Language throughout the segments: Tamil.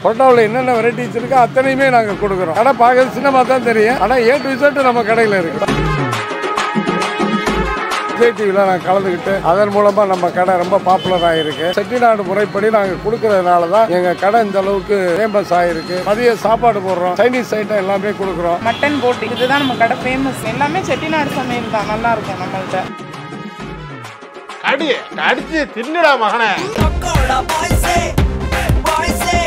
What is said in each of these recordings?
பரோட்டாவில் என்னென்ன வெரைட்டிஸ் இருக்கோ அத்தனையுமே நாங்கள் கொடுக்குறோம் கடை பார்க்கறது சின்னமா தான் தெரியும் ஆனால் ஏ டு இசட் நம்ம கடையில் இருக்கு விஜய் டிவியில் நான் கலந்துக்கிட்டு அதன் மூலமாக நம்ம கடை ரொம்ப பாப்புலர் ஆகிருக்கு செட்டிநாடு முறைப்படி நாங்கள் கொடுக்கறதுனால தான் எங்கள் கடை இந்த அளவுக்கு ஃபேமஸ் ஆகிருக்கு மதிய சாப்பாடு போடுறோம் சைனீஸ் ஐட்டம் எல்லாமே கொடுக்குறோம் மட்டன் போட்டி இதுதான் நம்ம கடை ஃபேமஸ் எல்லாமே செட்டிநாடு சமையல் தான் நல்லா இருக்கும் நம்மள்ட்ட கடி கடிச்சு தின்னுடா மகனே பக்கோடா பாய்ஸே பாய்ஸே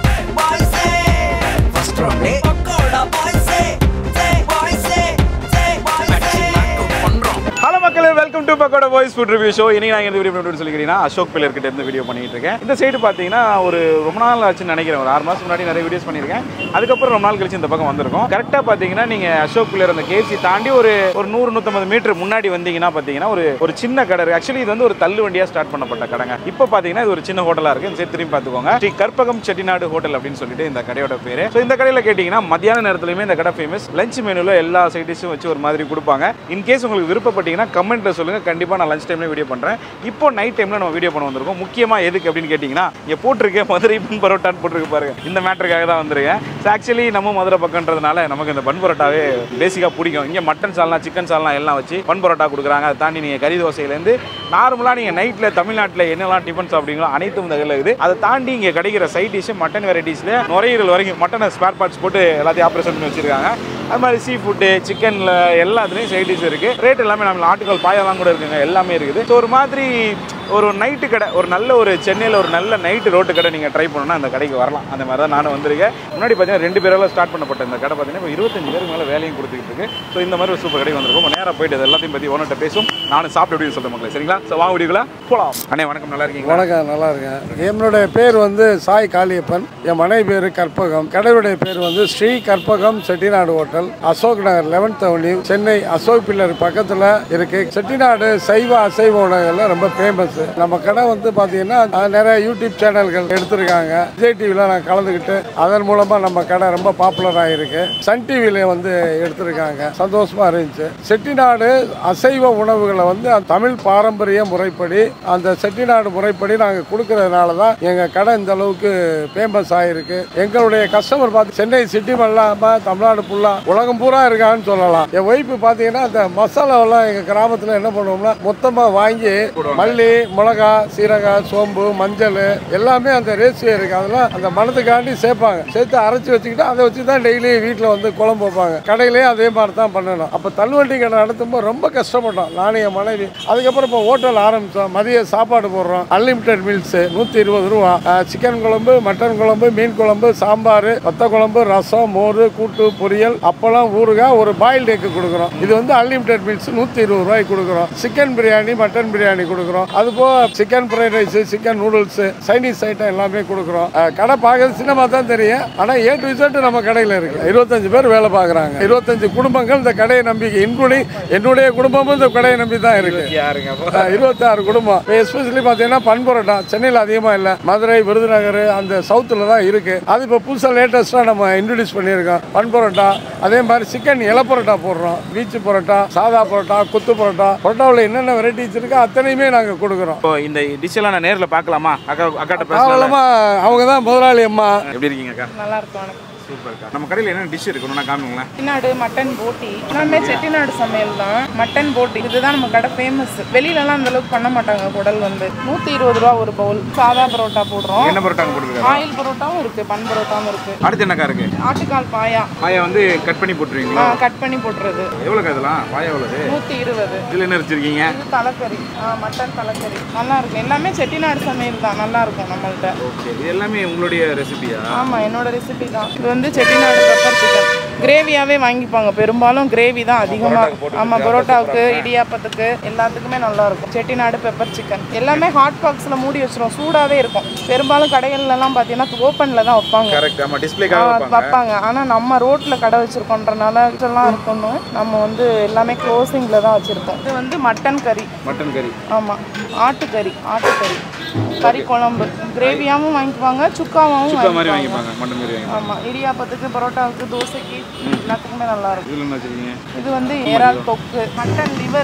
பாய்ஸே ஃபர்ஸ்ட் ரவுண்டே பக்கோடா பாய்ஸே ஜே பாய்ஸே ஜே பாய்ஸே பண்றோம் ஹலோ மக்களே welcome to pakoda boys food review show இன்னைக்கு நான் இந்த வீடியோ பண்ணிட்டு சொல்லிக்கிறீங்கன்னா அசோக் பிள்ளை கிட்ட இருந்து வீடியோ பண்ணிட்டு இருக்கேன் இந்த சைடு பார்த்தீங்கன்னா ஒரு ரொம்ப நாள் ஆச்சுன்னு நினைக்கிறேன் ஒரு ஆறு மாதம் முன்னாடி நிறைய வீடியோஸ் பண்ணியிருக்கேன் அதுக்கப்புறம் ரொம்ப நாள் கழிச்சு இந்த பக்கம் வந்திருக்கோம் கரெக்டாக பார்த்தீங்கன்னா நீங்கள் அசோக் பிள்ளை அந்த கேசி தாண்டி ஒரு ஒரு நூறு நூற்றம்பது மீட்டர் முன்னாடி வந்தீங்கன்னா பார்த்தீங்கன்னா ஒரு ஒரு சின்ன கடை இருக்கு ஆக்சுவலி இது வந்து ஒரு தள்ளு வண்டியாக ஸ்டார்ட் பண்ணப்பட்ட கடைங்க இப்போ பார்த்தீங்கன்னா இது ஒரு சின்ன ஹோட்டலாக இருக்கு இந்த சைடு திரும்பி பார்த்துக்கோங்க ஸ்ரீ கற்பகம் செட்டிநாடு ஹோட்டல் அப்படின்னு சொல்லிட்டு இந்த கடையோட பேர் ஸோ இந்த கடையில் கேட்டிங்கன்னா மத்தியான நேரத்துலையுமே இந்த கடை ஃபேமஸ் லஞ்ச் மெனுவில் எல்லா சைட் டிஷ்ஷும் வச்சு ஒரு மாதிரி கொடுப்பாங்க இன்கேஸ் உங்களுக்கு விருப்பப்பட்டீங்கன்னா கமெண்ட்ல சொல்லுங்க கண்டிப்பாக நான் லஞ்ச் டைம்ல வீடியோ பண்ணுறேன் இப்போ நைட் டைம்ல நம்ம வீடியோ பண்ண வந்திருக்கோம் முக்கியமாக எதுக்கு அப்படின்னு கேட்டிங்கன்னா இங்கே போட்டிருக்கேன் மதுரை பன் பரோட்டான்னு போட்டிருக்கு பாருங்க இந்த மேட்டருக்காக தான் வந்திருக்கேன் ஆக்சுவலி நம்ம மதுரை பக்கம்ன்றதுனால நமக்கு இந்த பன் பரோட்டாவே பேசிக்காக பிடிக்கும் இங்கே மட்டன் சால்னா சிக்கன் சால்னா எல்லாம் வச்சு பன் பரோட்டா கொடுக்குறாங்க அதை தாண்டி நீங்கள் கறி தோசையிலேருந்து நார்மலாக நீங்கள் நைட்டில் தமிழ்நாட்டில் என்னெல்லாம் டிஃபன் சாப்பிடுங்களோ அனைத்தும் இந்த இதில் இருக்குது அதை தாண்டி இங்கே கிடைக்கிற சைட் டிஷ் மட்டன் வெரைட்டிஸில் நுரையீரல் வரைக்கும் மட்டனை ஸ்பேர் பார்ட்ஸ் போட்டு எல்லாத்தையும் ஆப்ரேஷன் பண்ணி வச்சிருக்காங்க அது மாதிரி சீ ஃபுட்டு சிக்கனில் எல்லாத்துலேயும் சைட் டிஷ் இருக்குது ரேட் எல்லாமே நம்ம ஆட்டுக்கால் பாயெல்லாம் கூட இருக்குங்க எல்லாமே இருக்குது ஸோ ஒரு மாதிரி ஒரு நைட்டு கடை ஒரு நல்ல ஒரு சென்னையில் ஒரு நல்ல நைட்டு ரோட்டு கடை நீங்கள் ட்ரை பண்ணணும்னா அந்த கடைக்கு வரலாம் அந்த மாதிரி தான் நானும் வந்திருக்கேன் முன்னாடி பார்த்தீங்கன்னா ரெண்டு பேரால ஸ்டார்ட் பண்ணப்பட்ட இந்த கடை பார்த்தீங்கன்னா இப்போ இருபத்தஞ்சு பேருக்கு மேலே வேலையும் கொடுத்துக்கிட்டு இருக்கு ஸோ இந்த மாதிரி ஒரு சூப்பர் கடை வந்திருக்கும் நேராக போயிட்டு இது எல்லாத்தையும் பற்றி ஓனர்கிட்ட பேசும் நானும் சாப்பிட்டு அப்படின்னு சொல்கிறேன் மக்களே சரிங்களா ஸோ வாங்க வீடியோக்குள்ள போகலாம் அண்ணே வணக்கம் நல்லா இருக்கீங்களா வணக்கம் நல்லா இருக்கேன் என்னுடைய பேர் வந்து சாய் காளியப்பன் என் மனைவி பேர் கற்பகம் கடையுடைய பேர் வந்து Sri Karpagam Chettinad hotel Ashok Nagar eleventh avenue Chennai Ashok pillar பக்கத்தில் இருக்கு செட்டிநாடு சைவ அசைவ உணவுகள்ல ரொம்ப ஃபேமஸ் நம்ம கடை வந்து பார்த்தீங்கன்னா அஹ், நிறைய யூடியூப் சேனல்கள் எடுத்திருக்காங்க விஜய் டிவியில் நான் கலந்துக்கிட்டு அதன் மூலமாக நம்ம கடை ரொம்ப பாப்புலர் ஆகிருக்கு சன் டிவியில் வந்து எடுத்திருக்காங்க சந்தோஷமா இருந்துச்சு செட்டிநாடு அசைவ உணவுகளை வந்து அந்த தமிழ் பாரம்பரிய முறைப்படி அந்த செட்டிநாடு முறைப்படி நாங்கள் கொடுக்கறதுனால தான் எங்கள் கடை இந்த அளவுக்கு ஃபேமஸ் ஆகிருக்கு எங்களுடைய கஸ்டமர் பார்த்து சென்னை சிட்டி இல்லாமல் தமிழ்நாடு ஃபுல்லாக உலகம் பூரா இருக்கான்னு சொல்லலாம் என் ஒய்ஃபு பார்த்தீங்கன்னா அந்த மசாலாவெல்லாம் எங்கள் கிராமத்தில் என்ன பண்ணுவோம்னா மொத்தமாக வாங்கி மல்லி மிளகா சீரகம் சோம்பு மஞ்சள் எல்லாமே அந்த ரேசியோ இருக்குது அதெல்லாம் அந்த மனத்துக்காண்டி சேர்ப்பாங்க சேர்த்து அரைச்சி வச்சுக்கிட்டு அதை வச்சு தான் டெய்லி வீட்டில் வந்து குழம்பு வைப்பாங்க கடையிலேயே அதே மாதிரி தான் பண்ணணும் அப்போ தள்ளுவண்டி கடை நடத்தும்போது ரொம்ப கஷ்டப்பட்டோம் நானும் என் மனைவி அதுக்கப்புறம் இப்போ ஹோட்டல் ஆரம்பித்தோம் மதிய சாப்பாடு போடுறோம் அன்லிமிட்டெட் மீல்ஸு நூற்றி இருபது ரூபா சிக்கன் குழம்பு மட்டன் குழம்பு மீன் குழம்பு சாம்பார் வத்த குழம்பு ரசம் மோர் கூட்டு பொரியல் அப்பளம் ஊறுகாய் ஒரு பாயில்டு எக்கு கொடுக்குறோம் இது வந்து அன்லிமிட்டெட் மீல்ஸ் நூற்றி இருபது ரூபாய்க்கு கொடுக்குறோம் சிக்கன் பிரியாணி மட்டன் பிரியாணி கொடுக்குறோம் அது போக chicken fried rice chicken noodles Chinese item எல்லாமே கொடுக்குறோம் அஹ், கடை பார்க்கறது சின்னமா தான் தெரியும் ஆனால் ஏ டு இசட் நம்ம கடையில் இருக்கு இருபத்தஞ்சு பேர் வேலை பார்க்குறாங்க இருபத்தஞ்சு குடும்பங்கள் இந்த கடையை நம்பி இன்க்ளூடிங் என்னுடைய குடும்பமும் இந்த கடையை நம்பி தான் இருக்கு யாருங்க அப்போ அஹ், இருபத்தாறு குடும்பம் எஸ்பெஷலி பார்த்தீங்கன்னா பன் பரோட்டா சென்னையில் அதிகமாக இல்லை மதுரை விருதுநகர் அந்த சவுத்தில் தான் இருக்கு அது இப்போ புதுசாக லேட்டஸ்ட்டாக நம்ம இன்ட்ரடியூஸ் பண்ணியிருக்கோம் பன் பரோட்டா அதே மாதிரி சிக்கன் இலை பரோட்டா போடுறோம் பீச்சு பரோட்டா சாதா பரோட்டா குத்து பரோட்டா பரோட்டாவில் என்னென்ன வெரைட்டிஸ் இருக்கோ அத்தனையுமே நாங்கள் கொடுக்குறோம் இப்போ இந்த டிஷ் எல்லாம் நான் நேரில் பார்க்கலாமா அக்கா அக்காட்ட பேசலாம் தாராளமாக அவங்க தான் முதலாளி அம்மா எப்படி இருக்கீங்க அக்கா நல்லா இருக்கும் எனக்கு சூப்பர்க்கா நம்ம கடையில் என்ன டிஷ் இருக்கு நான் காமிங்களேன் செட்டிநாடு மட்டன் போட்டி எல்லாமே செட்டிநாடு சமையல் தான் மட்டன் போட்டி இதுதான் நம்ம கடை ஃபேமஸ் வெளியிலலாம் அந்த அளவுக்கு பண்ண மாட்டாங்க குடல் வந்து நூற்றி இருபது ரூபா ஒரு பவுல் சாதா பரோட்டா போடுறோம் என்ன பரோட்டாங்க போட்டுருக்காங்க ஆயில் பரோட்டாவும் இருக்கு பன் பரோட்டாவும் இருக்கு அடுத்து என்னக்கா இருக்கு ஆட்டுக்கால் பாயா பாயா வந்து கட் பண்ணி போட்டுருவீங்களா கட் பண்ணி போட்டுறது எவ்வளோக்கா இதெல்லாம் பாயா எவ்வளவு நூற்றி இருபது இதில் என்ன வச்சிருக்கீங்க இது தலைக்கறி ஆ, மட்டன் தலைக்கறி நல்லா இருக்கும் எல்லாமே செட்டிநாடு சமையல் தான் நல்லா இருக்கும் நம்மள்ட்ட ஓகே இது எல்லாமே உங்களுடைய ரெசிபியா ஆமா என்னோட ரெசிபி தான் இது வந்து செட்டிநாடு பெப்பர் சிக்கன் கிரேவியாவே வாங்கிப்பாங்க பெரும்பாலும் கிரேவி தான் அதிகமா ஆமா பரோட்டாவுக்கு இடியாப்பத்துக்கு எல்லாத்துக்குமே நல்லா இருக்கும் செட்டிநாடு பெப்பர் சிக்கன் எல்லாமே ஹாட் பாக்ஸ்ல மூடி வச்சிரும் சூடாவே இருக்கும் பெரும்பாலும் கடைகள்ல எல்லாம் பாத்தீங்கன்னா ஓப்பன்ல தான் வைப்பாங்க கரெக்ட் ஆமா ஆ, டிஸ்பிளேக்காக வைப்பாங்க வைப்பாங்க ஆனா நம்ம ரோட்ல கடை வச்சிருக்கோன்றனால இதெல்லாம் இருக்கணும் நம்ம வந்து எல்லாமே க்ளோசிங்ல தான் வச்சிருக்கோம் இது வந்து மட்டன் கறி மட்டன் கறி ஆமா ஆட்டுக்கறி ஆட்டுக்கறி கறி குழம்பு கிரேவியாவும் வாங்கிக்குவாங்க சுக்காவும் சுக்கா மாதிரி வாங்கிக்குவாங்க வாங்கிப்பாங்க மட்டன் கறி வாங்கிப்பாங்க ஆமா இடியாப்பத்துக்கு பரோட்டாவுக்கு தோசைக்கு எல்லாத்துக்குமே நல்லா இருக்கும் இதில் என்ன வச்சிருக்கீங்க இது வந்து இறால் தொக்கு மட்டன் லிவர்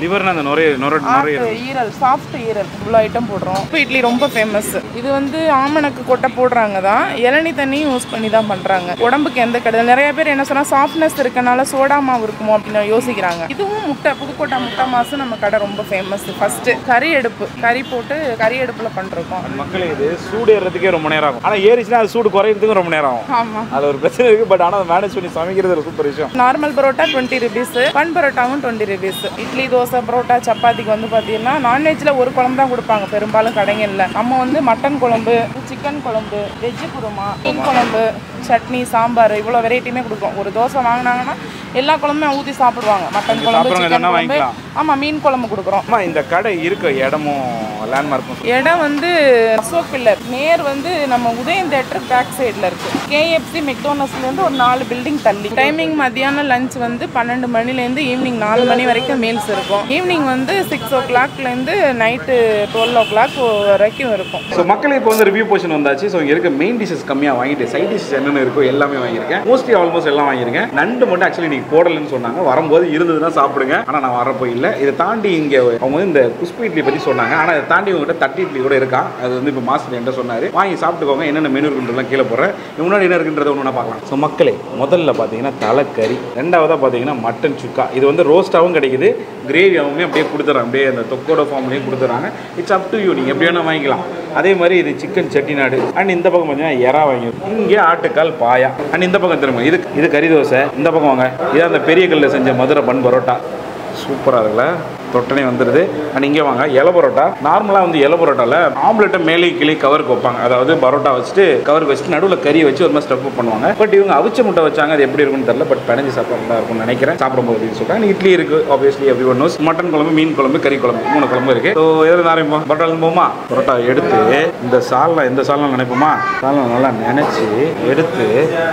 லிவர்னு அந்த நுரைய நுர நுரைய ஆட்டு ஈரல் சாஃப்ட் ஈரல் இவ்வளோ ஐட்டம் போடுறோம் உப்பு இட்லி ரொம்ப ஃபேமஸ் இது வந்து ஆமணக்கு கொட்டை போடுறாங்க தான் இளநி தண்ணியும் யூஸ் பண்ணி தான் பண்ணுறாங்க உடம்புக்கு எந்த கெடுதல் நிறைய பேர் என்ன சொன்னால் சாஃப்ட்னஸ் இருக்கனால சோடா மாவு இருக்குமோ அப்படின்னு யோசிக்கிறாங்க இதுவும் முட்டை புதுக்கோட்டை முட்டை மாசு நம்ம கடை ரொம்ப ஃபேமஸ் ஃபர்ஸ்ட் கறி அடுப்பு கறி போட்டு கறி அடுப்பில் பண்ணிருக்கோம் மக்களே இது சூடு ஏறதுக்கே ரொம்ப நேரம் ஆகும் ஆனால் ஏறிச்சுன்னா அது சூடு குறையிறதுக்கும் ரொம்ப நேரம் ஆகும் ஆமாம் அது ஒரு பிரச்சனை இருக்கு பட் ஆனால் மேனேஜ் பண்ணி சமைக்கிறது ஒரு சூப்பர் விஷயம் normal parotta twenty rupees bun பரோட்டாவும் டுவெண்ட்டி ருபீஸ் இட்லி தோசை பரோட்டா சப்பாத்திக்கு வந்து பார்த்தீங்கன்னா நான்வெஜ்ல ஒரு குழம்பு தான் கொடுப்பாங்க பெரும்பாலும் கடைங்கள்ல நம்ம வந்து மட்டன் குழம்பு சிக்கன் குழம்பு வெஜ்ஜு குருமா மீன் குழம்பு சட்னி சாம்பார் இவ்வளோ வெரைட்டியுமே கொடுப்போம் ஒரு தோசை வாங்கினாங்கன்னா எல்லா குழம்புமே ஊற்றி சாப்பிடுவாங்க மட்டன் குழம்பு சாப்பிட்றவங்க சிக்கன் எதுனா குழம்பு வாங்கிக்கலாம். ஆமாம் மீன் குழம்பு கொடுக்குறோம் அம்மா இந்த கடை இருக்க இடமும் லேண்ட்மார்க்கும் இடம் வந்து அசோக் பில்லர் நேர் வந்து நம்ம உதயம் தேட்டர் பேக் சைடில் இருக்கு கேஎஃப்சி மெக்டோனஸ்லேருந்து ஒரு நாலு பில்டிங் தள்ளி டைமிங் மத்தியானம் லஞ்ச் வந்து பன்னெண்டு மணிலேருந்து ஈவினிங் நாலு மணி வரைக்கும் மீல்ஸ் இருக்கும் ஈவினிங் வந்து சிக்ஸ் ஓ கிளாக்லேருந்து நைட்டு டுவெல் ஓ கிளாக் வரைக்கும் இருக்கும் ஸோ மக்கள் இப்போ வந்து ரிவ்யூ போர்ஷன் வந்தாச்சு ஸோ இங்கே இருக்க மெயின் டிஷஸ் கம்மியாக வாங்கிட்டு சைட் டிஷஸ் என்னென்ன இருக்கோ எல்லாமே வாங்கியிருக்கேன் மோஸ்ட்லி ஆல்மோஸ்ட் எல்லாம் வாங்கியிருக்கேன் நண்டு மட்டும் ஆக்சுவலி நீங்கள் போடலன்னு சொன்னாங்க வரும்போது இருந்ததுன்னா சாப்பிடுங்க ஆனால் நான் வரப்போ இல்லை இதை தாண்டி இங்கே அவங்க வந்து இந்த குஸ்பு இட்லி பற்றி சொன்னாங்க ஆனால் இதை தாண்டி உங்ககிட்ட தட்டி இட்லி கூட இருக்கா அது வந்து இப்போ மாஸ்டர் என்கிட்ட சொன்னார் வாங்கி சாப்பிட்டுக்கோங்க என்னென்ன மெனு இருக்குன்றதெல்லாம் கீழே போடுறேன் இது முன்னாடி என்ன இருக்குன்றத ஒன்று பார்க்கலாம் ஸோ மக்களே முதல்ல பார்த்தீங்கன்னா தலைக்கறி ரெண்டாவதாக பார்த்தீங்கன்னா மட்டன் சுக்கா இது வந்து ரோஸ்ட்டாகவும் கிடைக்குது கிரேவியாகவுமே அப்படியே கொடுத்துறாங்க அப்படியே அந்த தொக்கோட ஃபார்ம்லேயும் கொடுத்துறாங்க இட்ஸ் அப் டு யூ நீங்கள் எப்படி வேணால் வாங்கிக்கலாம் அதே மாதிரி இது சிக்கன் செட்டிநாடு அண்ட் இந்த பக்கம் பார்த்தீங்கன்னா எறா வாங்கி இங்கே ஆட்டுக்கால் பாயா அண்ட் இந்த பக்கம் திரும்ப இது இது கறி தோசை இந்த பக்கம் வாங்க இது அந்த பெரிய கல்லில் செஞ்ச மதுரை பன் பரோட்டா சூப்பராக இருக்குல்ல தொட்டனே வந்துடுது அண்ட் இங்கே வாங்க இலை பரோட்டா நார்மலாக வந்து இலை பரோட்டாவில் ஆம்லெட்டை மேலே கீழே கவருக்கு வைப்பாங்க அதாவது பரோட்டா வச்சுட்டு கவருக்கு வச்சுட்டு நடுவில் கறி வச்சு ஒரு மாதிரி ஸ்டஃப் பண்ணுவாங்க பட் இவங்க அவிச்ச முட்டை வச்சாங்க அது எப்படி இருக்கும்னு தெரியல பட் பிணைஞ்சு சாப்பிட்றதா இருக்கும்னு நினைக்கிறேன் சாப்பிடும்போது அப்படின்னு சொல்லிட்டாங்க இட்லி இருக்குது obviously every one knows mutton குழம்பு மீன் குழம்பு கறி குழம்பு மூணு குழம்பு இருக்குது ஸோ எதில் ஆரம்பிப்போம் பரோட்டா போமா பரோட்டா எடுத்து இந்த சால்னா இந்த சால்னா நினைப்போமா சால்னா நல்லா நினச்சி எடுத்து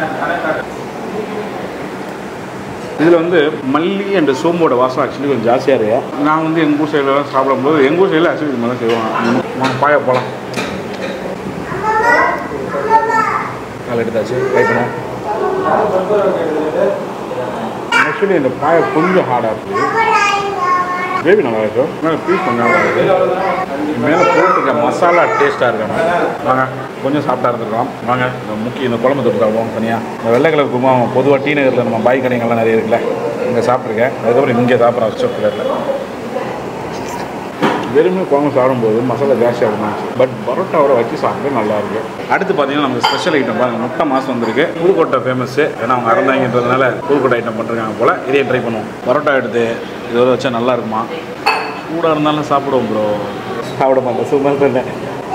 இதில் வந்து மல்லி அண்ட் சோம்போட வாசம் ஆக்சுவலி கொஞ்சம் ஜாஸ்தியாக இருக்கு நான் வந்து எங்கள் ஊர் சைடில் சாப்பிடும்போது எங்கள் ஊர் சைடில் ஆக்சுவலி இது மாதிரி தான் செய்வாங்க வாங்க பாயா போகலாம் கால் எடுத்தாச்சு ட்ரை பண்ணுவோம் ஆக்சுவலி இந்த பாயை கொஞ்சம் ஹார்டாக இருக்குது கிரேவி நல்லா இருக்கு மேலே பீஸ் கொஞ்சம் நல்லா இருக்கு மேலே போட்டுருக்க மசாலா டேஸ்ட்டாக இருக்காங்க வாங்க கொஞ்சம் சாப்பிட்டா இருந்திருக்கலாம் வாங்க இந்த முக்கிய இந்த குழம்பு தொட்டு சாப்பிடுவோம் தனியாக இந்த வெள்ளை கலர் குருமா பொதுவாக டி நகரில் நம்ம பாய் கடைகள்லாம் நிறைய இருக்குல்ல இங்கே சாப்பிட்ருக்கேன் அதுக்கப்புறம் இங்கே சாப்பிட்றேன் அசோக் கலரில் வெறுமே குழம்பு சாப்பிடும்போது மசாலா ஜாஸ்தியாக இருந்துச்சு பட் பரோட்டாவோட வச்சு சாப்பிட்டு நல்லா இருக்கு அடுத்து பார்த்தீங்கன்னா நமக்கு ஸ்பெஷல் ஐட்டம் பாருங்க முட்டை மாசம் வந்திருக்கு புதுக்கோட்டை ஃபேமஸ் ஏன்னா அவங்க அறந்தாங்கன்றதுனால புதுக்கோட்டை ஐட்டம் பண்ணிருக்காங்க போல் இதே ட்ரை பண்ணுவோம் பரோட்டா எடுத்து இதோட வச்சா நல்லா இருக்குமா சூடாக இருந்தாலும் சாப்பிடுவோம் ப்ரோ சாப்பிட மாட்டேன் சும்மா சொன்னேன்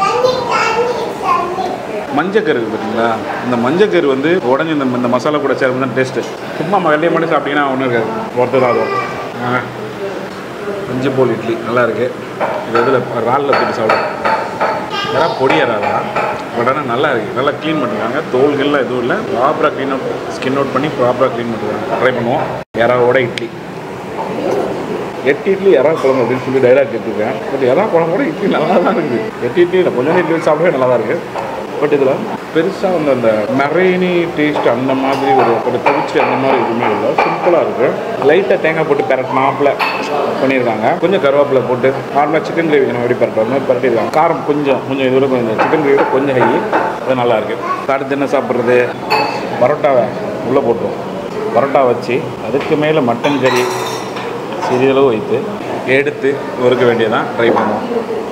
மஞ்சக்கரு இருக்கு பார்த்தீங்களா இந்த மஞ்சக்கரு வந்து உடஞ்சி இந்த இந்த மசாலா கூட சேரும் தான் டேஸ்ட்டு சும்மா வெள்ளையை மட்டும் சாப்பிட்டீங்கன்னா ஒன்றும் இருக்காது ஒருத்தர் ஆகும் ஆ. மஞ்சு போல் இட்லி நல்லா இருக்கு இது இதில் ராலில் போட்டு சாப்பிடும் எறா பொடி எறாதா பட் ஆனால் நல்லா இருக்குது நல்லா க்ளீன் பண்ணிருக்காங்க தோல்கள்லாம் எதுவும் இல்லை ப்ராப்பராக க்ளீன் அவுட் ஸ்கின் அவுட் பண்ணி ப்ராப்பராக க்ளீன் பண்ணிருக்காங்க ட்ரை பண்ணுவோம் எறாவோட இட்லி எட்டு இட்லி எறா குழம்பு அப்படின்னு சொல்லி டைலாக் கேட்டிருக்கேன் பட் எறா குழம்போட இட்லி நல்லா தான் இருக்குது எட்டு இட்லி இல்லை கொஞ்சம் இட்லி வச்சு சாப்பிடவே நல்லா தான் இருக்குது பட் இதில் பெருசாக வந்து அந்த மெரைனி டேஸ்ட் அந்த மாதிரி ஒரு ஒரு தவிச்சு அந்த மாதிரி எதுவுமே இல்லை சிம்பிளாக இருக்குது லைட்டாக தேங்காய் போட்டு பெரட்டினாப்பில் பண்ணியிருக்காங்க கொஞ்சம் கருவேப்பிலை போட்டு நார்மலாக சிக்கன் கிரேவி நம்ம எப்படி பரட்டுற மாதிரி பரட்டியிருக்காங்க காரம் கொஞ்சம் கொஞ்சம் இதோட கொஞ்சம் சிக்கன் கிரேவி கொஞ்சம் ஹை அது நல்லா இருக்குது அடுத்து என்ன சாப்பிட்றது பரோட்டாவை உள்ளே போட்டுருவோம் பரோட்டா வச்சு அதுக்கு மேலே மட்டன் கறி சிறிதளவு வைத்து எடுத்து ஒருக்க வேண்டியதான் ட்ரை பண்ணுவோம்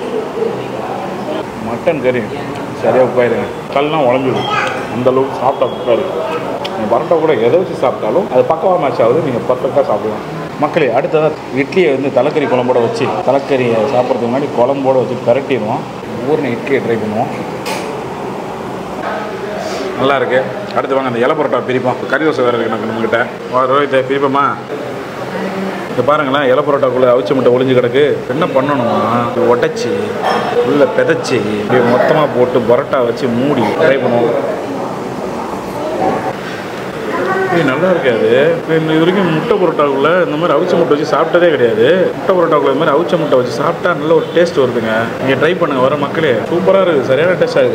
மட்டன் கறி சரியாக உட்காருங்க கல்லாம் உடஞ்சிடும் அந்த அளவுக்கு சாப்பிட்டா உட்காரு நீங்கள் பரோட்டா கூட எதை வச்சு சாப்பிட்டாலும் அது பக்கவா மேட்ச் ஆகுது நீங்கள் பர்ஃபெக்டாக சாப்பிடலாம் மக்களே அடுத்ததாக இட்லியை வந்து தலைக்கறி குழம்போட வச்சு தலைக்கறியை சாப்பிட்றதுக்கு முன்னாடி குழம்போட வச்சு பிரட்டிடுவோம் ஊர்ன இட்லியை ட்ரை பண்ணுவோம் நல்லா இருக்கு அடுத்து வாங்க அந்த இலை பரோட்டா பிரிப்போம் கறி தோசை வேறு இருக்கு எனக்கு நம்மகிட்ட வா ரோஹித்தை பிரிப்போமா இப்போ பாருங்களேன் இலை பரோட்டாக்குள்ளே அவிச்ச முட்டை ஒளிஞ்சு கிடக்கு என்ன பண்ணணுமா இது உடச்சி உள்ள பிதைச்சி இப்படியே மொத்தமாக போட்டு பரோட்டா வச்சு மூடி ட்ரை பண்ணுவோம் ஏய் நல்லா இருக்காது இப்போ இன்ன இது வரைக்கும் முட்டை பரோட்டாக்குள்ள இந்த மாதிரி அவிச்ச முட்டை வச்சு சாப்பிட்டதே கிடையாது முட்டை பரோட்டாக்குள்ள இந்த மாதிரி அவிச்ச முட்டை வச்சு சாப்பிட்டா நல்ல ஒரு டேஸ்ட் வருதுங்க நீங்கள் ட்ரை பண்ணுங்க வர மக்களே சூப்பராக இருக்குது சரியான டேஸ்ட் ஆகுது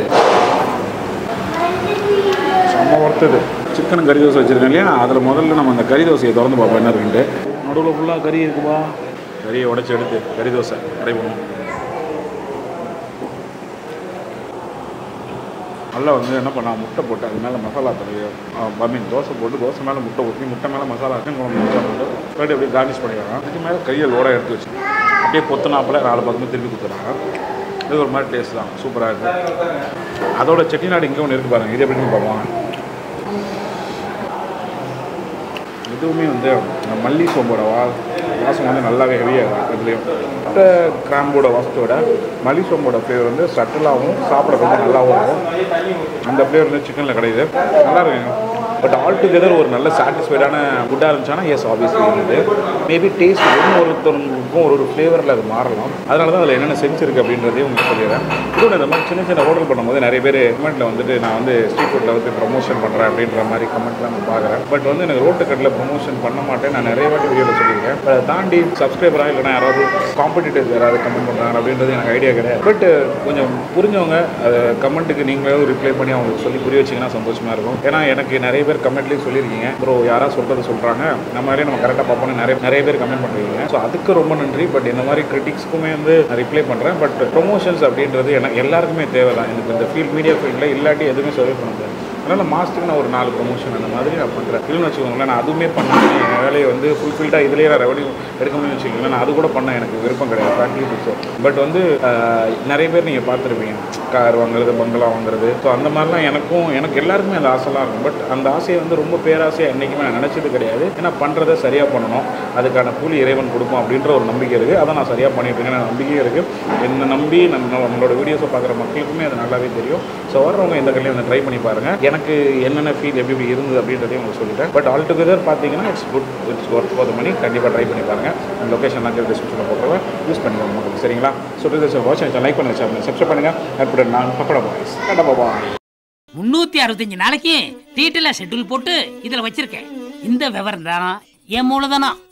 செம்ம ஒர்த்துது சிக்கன் கறி தோசை வச்சுருக்கேன் இல்லையா அதில் முதல்ல நம்ம அந்த கறி தோசையை திறந்து பார்ப்போம் என்ன இருக்குன்ட்டு நடுவில் ஃபுல்லாக கறி இருக்குப்பா கறியை உடச்சி எடுத்து கறி தோசை ட்ரை பண்ணுவோம் நல்லா வந்து என்ன பண்ணா முட்டை போட்டு அது மேலே மசாலா தடவி ஐ மீன் தோசை போட்டு தோசை மேலே முட்டை ஊற்றி முட்டை மேலே மசாலா சிக்கன் குழம்பு மிச்சம் போட்டு அப்படியே அப்படியே கார்னிஷ் பண்ணிடுறாங்க அதுக்கு மேலே கையை லோடாக எடுத்து வச்சு அப்படியே பொத்துனாப்பில் நாலு பக்கமும் திருப்பி கொடுத்துறாங்க இது ஒரு மாதிரி டேஸ்ட் தான் சூப்பராக இருக்குது அதோட செட்டிநாடு இங்கே ஒன்று இருக்குது பாருங்க இது எப்படின்னு பார்ப்போம் இதுவுமே வந்து இந்த மல்லி சோம்போட வா வாசம் வந்து நல்லாவே ஹெவியாக இதுலேயும் மற்ற கிராம்போட வாசத்தை விட மல்லி சோம்போட ஃப்ளேவர் வந்து சட்டிலாகவும் சாப்பிட ரொம்ப நல்லாவும் இருக்கும் அந்த ஃப்ளேவர் வந்து சிக்கனில் கிடையாது நல்லா இருக்குங்க பட் ஆல் டுகெதர் ஒரு நல்ல சாட்டிஸ்ஃபைடான ஃபுட்டாக இருந்துச்சுன்னா எஸ் ஆப்வியஸ்லி இருந்தது மேபி டேஸ்ட் ஒன்று ஒருத்தருக்கும் ஒரு ஒரு ஃப்ளேவரில் அது மாறலாம் அதனால தான் அதில் என்னென்ன செஞ்சிருக்கு அப்படின்றதே உங்களுக்கு சொல்லிடுறேன் இதோட இந்த மாதிரி சின்ன சின்ன ஹோட்டல் பண்ணும்போது நிறைய பேர் கமெண்ட்டில் வந்துட்டு நான் வந்து ஸ்ட்ரீட் ஃபுட்டில் வந்து ப்ரமோஷன் பண்ணுறேன் அப்படின்ற மாதிரி கமெண்ட்லாம் நான் பார்க்குறேன் பட் வந்து எனக்கு ரோட்டு கட்டில் ப்ரமோஷன் பண்ண மாட்டேன் நான் நிறைய வாட்டி வீடியோவில் சொல்லியிருக்கேன் பட் அதை தாண்டி சப்ஸ்கிரைபராக இல்லைனா யாராவது காம்படிட்டர்ஸ் யாராவது கமெண்ட் பண்ணுறாங்க அப்படின்றது எனக்கு ஐடியா கிடையாது பட் கொஞ்சம் புரிஞ்சவங்க அதை கமெண்ட்டுக்கு நீங்களே ரிப்ளை பண்ணி அவங்களுக்கு சொல்லி புரிய வச்சிங்கன்னா சந்தோஷமாக இருக்கும் ஏன்னா எனக்கு நிறைய பேர் கமெண்ட்லேயும் சொல்லியிருக்கீங்க ப்ரோ யாராவது சொல்கிறது சொல்கிறாங்க நம்ம மாதிரியே நம்ம கரெக்டாக பார்ப்போம்னு நிறைய நிறைய பேர் கமெண்ட் பண்ணுறீங்க ஸோ அதுக்கு ரொம்ப நன்றி பட் இந்த மாதிரி கிரிட்டிக்ஸ்க்குமே வந்து ரிப்ளை பண்ணுறேன் பட் ப்ரொமோஷன்ஸ் அப்படின்றது எனக்கு எல்லாருக்குமே தேவை தான் எனக்கு இந்த ஃபீல்ட் மீடியா ஃபீல்டில் இல்லாட்டி எதுவுமே சர்வே பண்ண முடியாது அதனால் மாதத்துக்கு நான் ஒரு நாலு ப்ரொமோஷன் அந்த மாதிரி நான் பண்ணுறேன் இல்லைன்னு வச்சுக்கோங்களேன் நான் அதுவுமே பண்ணேன் என் வேலையை வந்து ஃபுல்ஃபில்டாக இதுலேயே நான் ரெவன்யூ எடுக்க முடியும்னு வச்சுக்கோங்களேன் நான் அது கூட பண்ண எனக்கு விருப்பம் கிடையாது ஃபேக்ட்ரி பட் வந்து ஆஹ், நிறைய பேர் நீங்கள் பார்த்துருப்பீங்க கார் வாங்குறது பங்களா வாங்குறது ஸோ அந்த மாதிரிலாம் எனக்கும் எனக்கு எல்லாருக்குமே அந்த ஆசைலாம் இருக்கும் பட் அந்த ஆசையை வந்து ரொம்ப பேராசையாக என்றைக்குமே நான் நினச்சது கிடையாது ஏன்னா பண்ணுறதை சரியாக பண்ணணும் அதுக்கான கூலி இறைவன் கொடுப்போம் அப்படின்ற ஒரு நம்பிக்கை இருக்குது அதை நான் சரியாக பண்ணிட்டு இருக்கேன் எனக்கு நம்பிக்கையும் இருக்குது என்னை நம்பி நம்ம நம்மளோட வீடியோஸை பார்க்குற மக்களுக்குமே அது நல்லாவே தெரியும் ஸோ வர்றவங்க இந்த கல்யாணம் ட்ரை பண்ணி பாருங்கள் எனக்கு என்னென்ன ஃபீல் எப்படி எப்படி இருந்தது அப்படின்றதையும் உங்களுக்கு சொல்லிட்டேன் பட் ஆல் டுகெதர் பார்த்தீங்கன்னா it's good it's worth for money கண்டிப்பாக ட்ரை பண்ணி பாருங்கள் அந்த லொக்கேஷன்லாம் கீழே டிஸ்கிரிப்ஷனில் போட்டுருவேன் யூஸ் பண்ணிக்கோங்க மக்களுக்கு சரிங்களா ஸோ இது வாட்ச் லைக் பண்ணுங்கள் சேனல் சப்ஸ்கிரைப் பண்ணுங்கள் அப்புறம் நான் பக்கோடா பாய்ஸ் கண்டா பாய் முன்னூத்தி அறுபத்தஞ்சு நாளைக்கு டீட்டெயிலாக ஷெட்யூல் போட்டு இதில் வச்சிருக்கேன் இந்த விவரம் தான் என் மூலதனம்